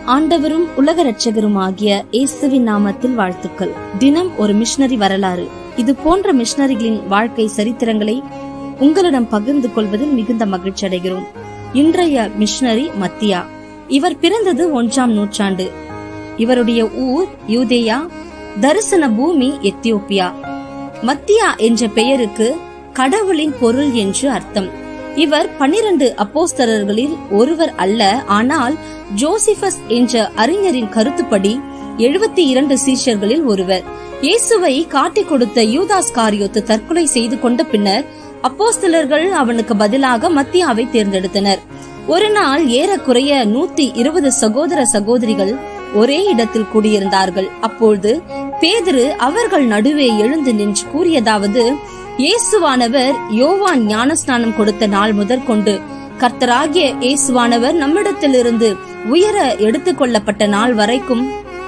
ஆண்டவரும் உலக ரட்சகருமாகிய இயேசுவின் நாமத்தில் வாழ்த்துக்கள் தினம் ஒரு மிஷனரி வரலாறு இது போன்ற மிஷனரிகளின் வாழ்க்கை சரித்திரங்களை உங்களிடம் பகிர்ந்து கொள்வதில் மிகுந்த மகிழ்ச்சி அடைகிறோம் இன்றைய மிஷனரி மத்தியா இவர் பிறந்தது ஒன்றாம் நூற்றாண்டு இவருடைய ஊர் யூதேயா தரிசன பூமி எத்தியோப்பியா மத்தியா என்ற பெயருக்கு கடவுளின் பொருள் என்று அர்த்தம் இவர் பனிரண்டு அப்போஸ்தலர்களில் ஒருவர் அல்ல ஆனால் ஜோசிபஸ் என்ற அறிஞரின் கருத்துப்படி எழுபத்தி இரண்டு சீஷர்களில் ஒருவர் இயேசுவை காட்டிக் கொடுத்த யூதாஸ் காரியோத்து தற்கொலை செய்து கொண்ட பின்னர் அப்போஸ்தலர்கள் அவனுக்கு பதிலாக மத்தியாவை தேர்ந்தெடுத்தனர் ஒரு நாள் ஏறக்குறைய நூத்தி இருபது சகோதர சகோதரிகள் ஒரே இடத்தில் கூடியிருந்தார்கள் அப்பொழுது பேதுரு அவர்கள் நடுவே எழுந்து நின்று கூறியதாவது இயேசுவானவர் யோவான் ஞானஸ்நானம் கொடுத்த நாள் முதற்கொண்டு கர்த்தராகிய இயேசுவானவர் நம்மிடத்திலிருந்து உயர எடுத்துக் கொள்ளப்பட்ட நாள் வரைக்கும்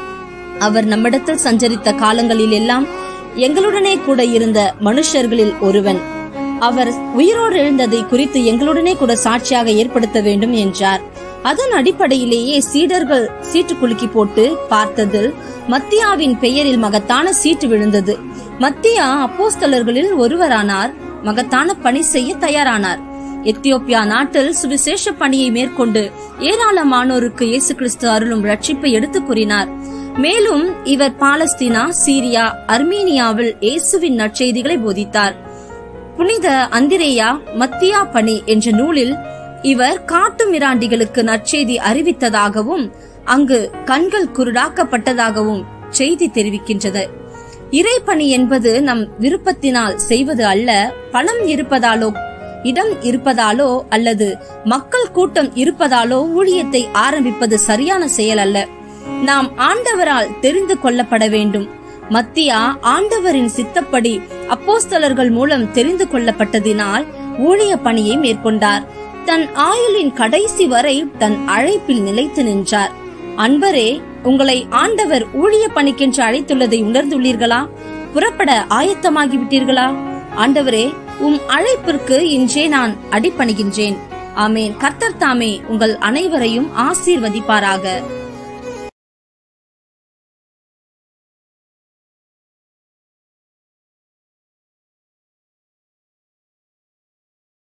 அவர் நம்மிடத்தில் சஞ்சரித்த காலங்களில் எல்லாம் எங்களுடனே கூட இருந்த மனுஷர்களில் ஒருவன் அவர் உயிரோடு எழுந்ததை குறித்து எங்களுடனே கூட சாட்சியாக ஏற்படுத்த வேண்டும் என்றார் அதன் அடிப்படையிலேயே சீடர்கள் சீட்டு குலுக்கி போட்டு பார்த்ததில் மத்தியாவின் பெயரில் மகத்தான சீட்டு விழுந்தது மத்தியா அப்போஸ்தலர்களில் ஒருவரானார் மகத்தான பணி செய்ய தயாரானார் எத்தியோப்பியா நாட்டில் சுவிசேஷ பணியை மேற்கொண்டு ஏராளமானோருக்கு இயேசு கிறிஸ்து அருளும் ரட்சிப்பை எடுத்துக் கூறினார் மேலும் இவர் பாலஸ்தீனா சீரியா அர்மீனியாவில் இயேசுவின் நற்செய்திகளை போதித்தார் புனித அந்திரேயா மத்தியா பணி என்ற நூலில் இவர் காட்டு மிராண்டிகளுக்கு நற்செய்தி அறிவித்ததாகவும் அங்கு கண்கள் குருடாக்கப்பட்டதாகவும் செய்தி தெரிவிக்கின்றது இறைப்பணி என்பது நம் விருப்பத்தினால் செய்வது அல்ல பணம் இருப்பதாலோ இடம் இருப்பதாலோ அல்லது மக்கள் கூட்டம் இருப்பதாலோ ஊழியத்தை ஆரம்பிப்பது சரியான செயல் அல்ல நாம் ஆண்டவரால் தெரிந்து கொள்ளப்பட வேண்டும் மத்தியா ஆண்டவரின் சித்தப்படி அப்போஸ்தலர்கள் மூலம் தெரிந்து கொள்ளப்பட்டதினால் ஊழிய பணியை மேற்கொண்டார் தன் ஆயுளின் கடைசி வரை தன் அழைப்பில் நிலைத்து நின்றார் அன்பரே உங்களை ஆண்டவர் ஊழிய பணிக்கென்று அழைத்துள்ளதை உணர்ந்துள்ளீர்களா புறப்பட ஆயத்தமாகிவிட்டீர்களா ஆண்டவரே உம் அழைப்பிற்கு இன்றே நான் அடிப்பணிகின்றேன் ஆமேன் கர்த்தர் தாமே உங்கள் அனைவரையும் ஆசீர்வதிப்பாராக